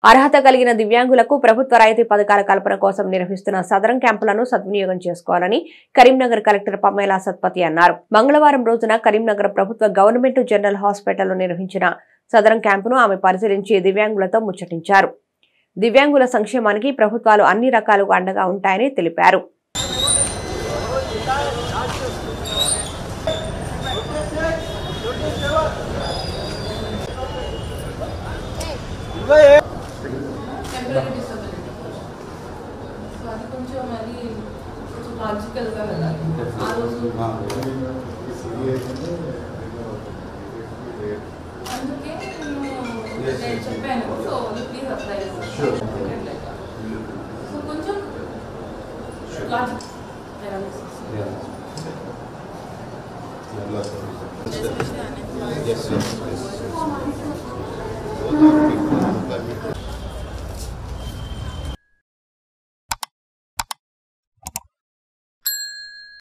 అర్హత కలిగిన దివ్యాంగులకు ప్రభుత్వ రాయితీ పథకాల కల్పన కోసం నిర్వహిస్తున్న సదరం క్యాంపులను సద్వినియోగం చేసుకోవాలని కరీంనగర్ కలెక్టర్ పమేలా సత్పతి అన్నారు మంగళవారం రోజున కరీంనగర్ ప్రభుత్వ గవర్నమెంట్ జనరల్ హాస్పిటల్లో నిర్వహించిన సదరం క్యాంపును ఆమె పరిశీలించి దివ్యాంగులతో ముచ్చటించారు దివ్యాంగుల సంక్షేమానికి ప్రభుత్వాలు అన్ని రకాలుగా అండగా ఉంటాయని తెలిపారు టెంపరీ డిసబిలిటీ సో అది కొంచెం మరి కొంచెం లాజికల్గా వెళ్ళాలి ఆ రోజు అందుకే నేను నేను చెప్పాను సో ప్లీజ్ అప్లై సో కొంచెం లాజిక్ Yes, sir.